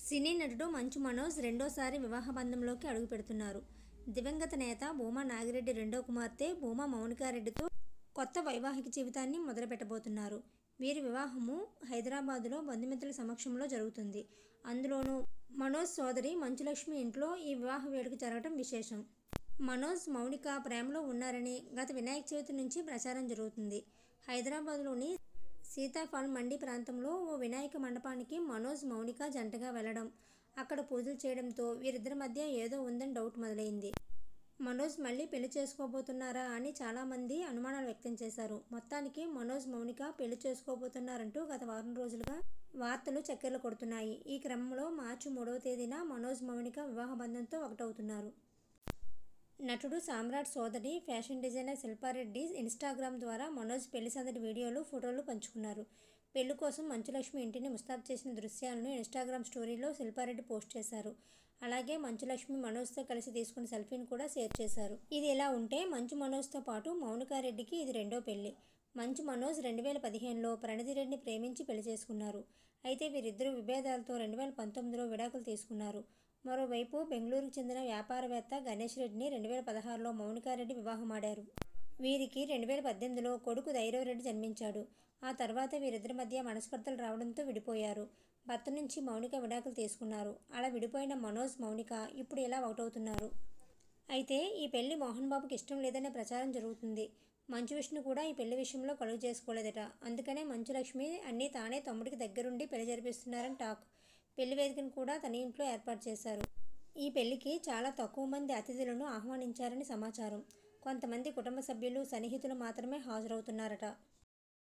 సినీ నటుడు మంచు మనోజ్ రెండోసారి వివాహ బంధంలోకి అడుగుపెడుతున్నారు దివంగత నేత భూమా నాగిరెడ్డి రెండో కుమార్తె భూమా మౌనికారెడ్డితో కొత్త వైవాహిక జీవితాన్ని మొదలుపెట్టబోతున్నారు వీరి వివాహము హైదరాబాదులో బంధుమిత్రుల సమక్షంలో జరుగుతుంది అందులోనూ మనోజ్ సోదరి మంచులక్ష్మి ఇంట్లో ఈ వివాహ వేడుక జరగడం విశేషం మనోజ్ మౌనిక ప్రేమలో ఉన్నారని గత వినాయక చవితి నుంచి ప్రచారం జరుగుతుంది హైదరాబాద్లోని సీతాఫల్ మండి ప్రాంతంలో ఓ వినాయక మండపానికి మనోజ్ మౌనిక జంటగా వెళ్లడం అక్కడ పూజలు చేయడంతో వీరిద్దరి మధ్య ఏదో ఉందని డౌట్ మొదలైంది మనోజ్ మళ్ళీ పెళ్లి చేసుకోబోతున్నారా అని చాలామంది అనుమానాలు వ్యక్తం చేశారు మొత్తానికి మనోజ్ మౌనిక పెళ్లి చేసుకోబోతున్నారంటూ గత వారం రోజులుగా వార్తలు చక్కెర్లు కొడుతున్నాయి ఈ క్రమంలో మార్చి మూడవ తేదీన మనోజ్ మౌనిక వివాహ బంధంతో ఒకటవుతున్నారు నటుడు సామ్రాట్ సోదరి ఫ్యాషన్ డిజైనర్ శిల్పారెడ్డి ఇన్స్టాగ్రామ్ ద్వారా మనోజ్ పెళ్లి సందడి వీడియోలు ఫోటోలు పంచుకున్నారు పెళ్లి కోసం మంచులక్ష్మి ఇంటిని ముస్తాబు చేసిన దృశ్యాలను ఇన్స్టాగ్రామ్ స్టోరీలో శిల్పారెడ్డి పోస్ట్ చేశారు అలాగే మంచులక్ష్మి మనోజ్తో కలిసి తీసుకున్న సెల్ఫీని కూడా షేర్ చేశారు ఇది ఇలా ఉంటే మంచు మనోజ్తో పాటు మౌనికారెడ్డికి ఇది రెండో పెళ్లి మంచు మనోజ్ రెండు వేల పదిహేనులో ప్రణతిరెడ్డిని ప్రేమించి పెళ్లి చేసుకున్నారు అయితే వీరిద్దరూ విభేదాలతో రెండు వేల పంతొమ్మిదిలో విడాకులు తీసుకున్నారు మరోవైపు బెంగళూరుకు చెందిన వ్యాపారవేత్త గణేష్ రెడ్డిని రెండు వేల పదహారులో మౌనికారెడ్డి వివాహమాడారు వీరికి రెండు వేల పద్దెనిమిదిలో కొడుకు ధైర్యరెడ్డి జన్మించాడు ఆ తర్వాత వీరిద్దరి మధ్య మనస్పర్ధలు రావడంతో విడిపోయారు భర్త నుంచి మౌనిక విడాకులు తీసుకున్నారు అలా విడిపోయిన మనోజ్ మౌనిక ఇప్పుడు ఇలా ఒకటవుతున్నారు అయితే ఈ పెళ్లి మోహన్ బాబుకి ఇష్టం లేదనే ప్రచారం జరుగుతుంది మంచు విష్ణు కూడా ఈ పెళ్లి విషయంలో కలుగు చేసుకోలేదట అందుకనే మంచు లక్ష్మి అన్నీ తానే తమ్ముడికి దగ్గరుండి పెళ్లి జరిపిస్తున్నారని టాక్ పెళ్లి వేదికను కూడా తన ఇంట్లో ఏర్పాటు చేశారు ఈ పెళ్లికి చాలా తక్కువ మంది అతిథులను ఆహ్వానించారని సమాచారం కొంతమంది కుటుంబ సభ్యులు సన్నిహితులు మాత్రమే హాజరవుతున్నారట